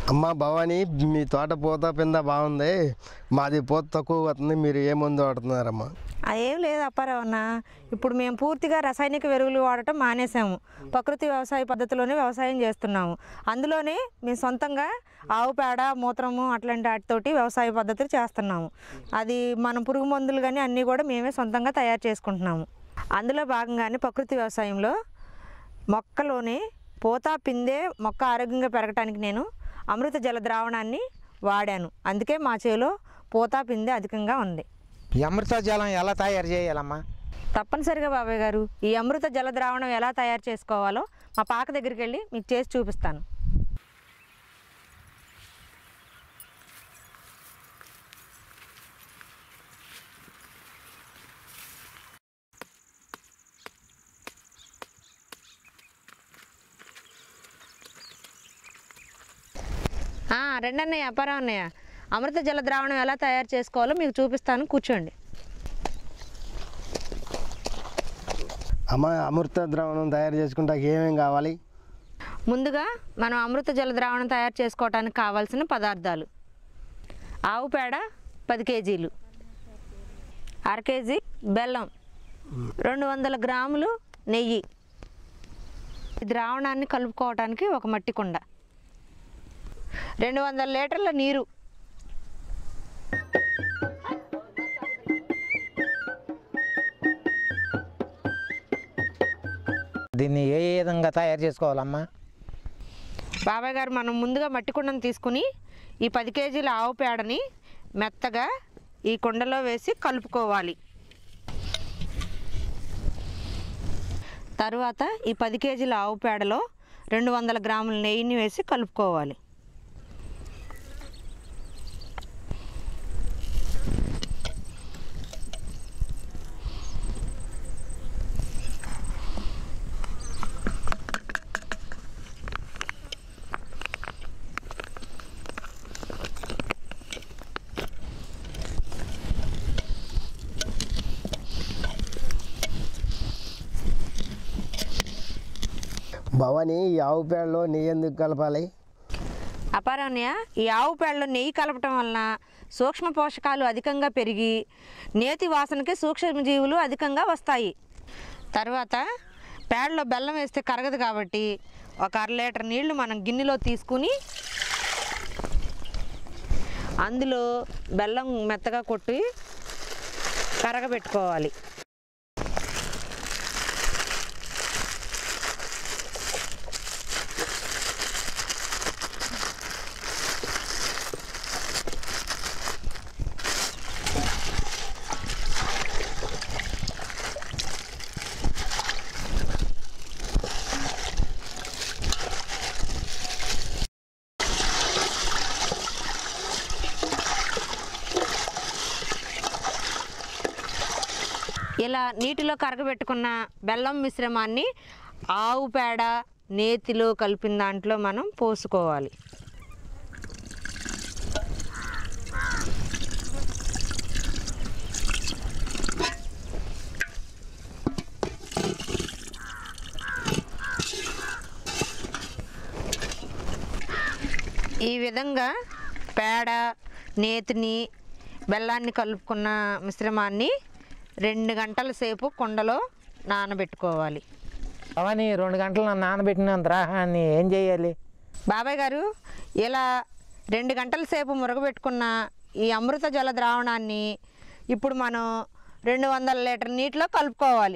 అమ్మ భవాని మీ తోట పూత పింద బాగుంది మాది పూత తక్కువ వస్తుంది మీరు ఏ మందు వాడుతున్నారమ్మా అదేం లేదు అప్పారావు అన్న ఇప్పుడు మేము పూర్తిగా రసాయనిక ఎరువులు వాడటం మానేసాము ప్రకృతి వ్యవసాయ పద్ధతిలోనే వ్యవసాయం చేస్తున్నాము అందులోనే మేము సొంతంగా ఆవు పేడ మూత్రము అట్లాంటి వాటితోటి వ్యవసాయ పద్ధతులు చేస్తున్నాము అది మనం పురుగు మందులు కానీ అన్నీ కూడా మేమే సొంతంగా తయారు చేసుకుంటున్నాము అందులో భాగంగానే ప్రకృతి వ్యవసాయంలో మొక్కలోనే పూత పిందే మొక్క ఆరోగ్యంగా పెరగటానికి నేను అమృత జల ద్రావణాన్ని వాడాను అందుకే మా చేలో పూత పిందే అధికంగా ఉంది ఈ అమృత జలం ఎలా తయారు చేయాలమ్మా తప్పనిసరిగా బాబాయ్ గారు ఈ అమృత జల ద్రావణం ఎలా తయారు చేసుకోవాలో మా పాక దగ్గరికి వెళ్ళి మీకు చేసి చూపిస్తాను ఆ, రండి అన్నయ్య అప్పారావు అన్నయ్య అమృత జల ద్రావణం ఎలా తయారు చేసుకోవాలో మీకు చూపిస్తాను కూర్చోండి అమ్మ అమృత ద్రావణం తయారు చేసుకుంటాక ఏమేం కావాలి ముందుగా మనం అమృత జల ద్రావణం తయారు చేసుకోవడానికి కావాల్సిన పదార్థాలు ఆవు పేడ పది కేజీలు అర కేజీ బెల్లం రెండు వందల గ్రాములు నెయ్యి ఈ ద్రావణాన్ని కలుపుకోవడానికి ఒక మట్టి కుండ రెండు వందల లీటర్ల నీరు దీన్ని ఏ విధంగా తయారు చేసుకోవాలమ్మా బాబాయ్ గారు మనం ముందుగా మట్టి కుండను తీసుకుని ఈ పది కేజీల ఆవు పేడని మెత్తగా ఈ కుండలో వేసి కలుపుకోవాలి తరువాత ఈ పది కేజీల ఆవు పేడలో రెండు వందల గ్రాముల నెయ్యిని వేసి కలుపుకోవాలి భవాని ఈ ఆవు పేడలో నెయ్యి ఎందుకు కలపాలి అపారాన్య ఈ ఆవు పేడలో నెయ్యి కలపటం వలన సూక్ష్మ పోషకాలు అధికంగా పెరిగి నేతి వాసనకి సూక్ష్మజీవులు అధికంగా వస్తాయి తర్వాత పేడలో బెల్లం వేస్తే కరగదు కాబట్టి ఒక అర లీటర్ నీళ్లు మనం గిన్నెలో తీసుకుని అందులో బెల్లం మెత్తగా కొట్టి కరగబెట్టుకోవాలి ఇలా నీటిలో కరగబెట్టుకున్న బెల్లం మిశ్రమాన్ని ఆవు పేడ నేతిలో కలిపిన దాంట్లో మనం పోసుకోవాలి ఈ విధంగా పేడ నేతిని బెల్లాన్ని కలుపుకున్న మిశ్రమాన్ని రెండు గంటల సేపు కుండలో నానబెట్టుకోవాలి అవన్నీ రెండు గంటలు నానబెట్టిన ద్రాహాన్ని ఏం చేయాలి బాబాయ్ గారు ఇలా రెండు గంటల సేపు మురగబెట్టుకున్న ఈ అమృత జల ద్రావణాన్ని ఇప్పుడు మనం రెండు వందల లీటర్ నీటిలో కలుపుకోవాలి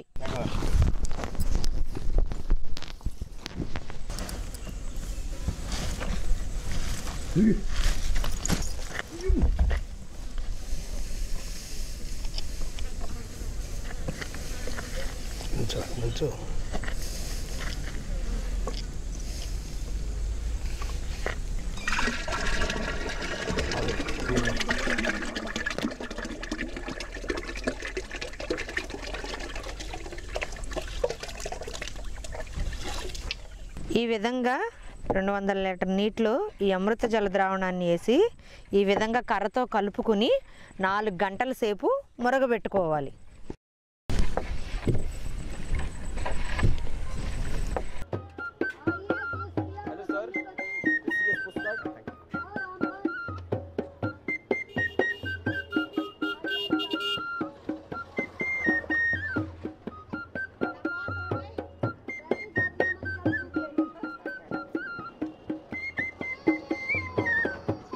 నుంచో నుంచో ఈ విధంగా రెండు వందల లీటర్ నీటిలో ఈ అమృత జల ద్రావణాన్ని వేసి ఈ విధంగా కర్రతో కలుపుకుని నాలుగు గంటల సేపు మురగబెట్టుకోవాలి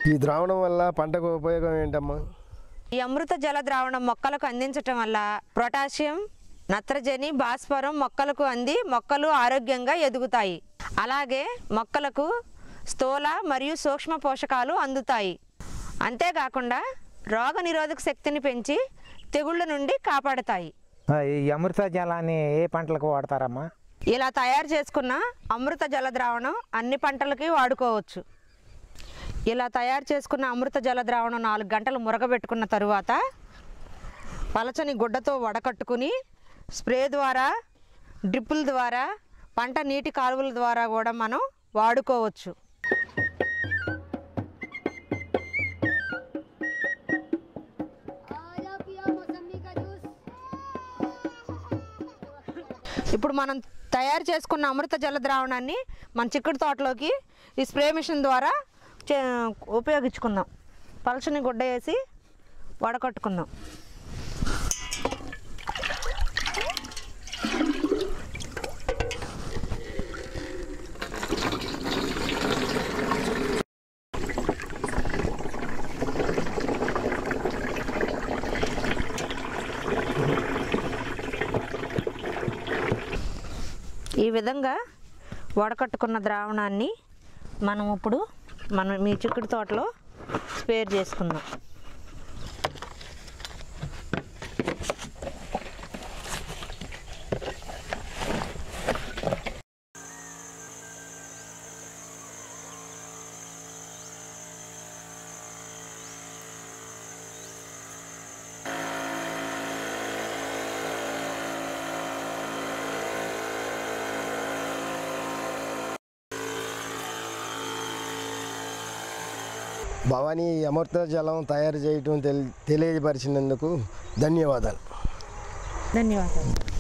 ఈ ద్రావణం వల్ల పంటకు ఉపయోగం ఏంటమ్మా ఈ అమృత జల ద్రావణం మొక్కలకు అందించటం వల్ల పొటాషియం నత్రజని భాస్వరం మొక్కలకు అంది మొక్కలు ఆరోగ్యంగా ఎదుగుతాయి అలాగే మొక్కలకు స్థూల మరియు సూక్ష్మ పోషకాలు అందుతాయి అంతేకాకుండా రోగ నిరోధక శక్తిని పెంచి తెగుళ్ళ నుండి కాపాడుతాయి ఆ, ఈ అమృత జలాన్ని ఏ పంటలకు వాడతారమ్మా ఇలా తయారు చేసుకున్న అమృత జల ద్రావణం అన్ని పంటలకి వాడుకోవచ్చు ఇలా తయారు చేసుకున్న అమృత జల ద్రావణం నాలుగు గంటలు మురగబెట్టుకున్న తరువాత పలచని గుడ్డతో వడకట్టుకుని స్ప్రే ద్వారా డ్రిప్పుల ద్వారా పంట నీటి కాలువల ద్వారా కూడా మనం వాడుకోవచ్చు आजा पिया मौसमी का जूस ఇప్పుడు మనం తయారు చేసుకున్న అమృత జల ద్రావణాన్ని మన చిక్కుడు తోటలోకి ఈ స్ప్రే మిషన్ ద్వారా చే- ఉపయోగించుకుందాం పలచని గుడ్డ వేసి వడకట్టుకుందాం ఈ విధంగా వడకట్టుకున్న ద్రావణాన్ని మనం ఇప్పుడు మనం మీ చిక్కుడు తోటలో స్పేర్ చేసుకుందాం భవానీ ఈ అమృత జలం తయారు చేయటం తెలి తెలియపరిచినందుకు ధన్యవాదాలు ధన్యవాదాలు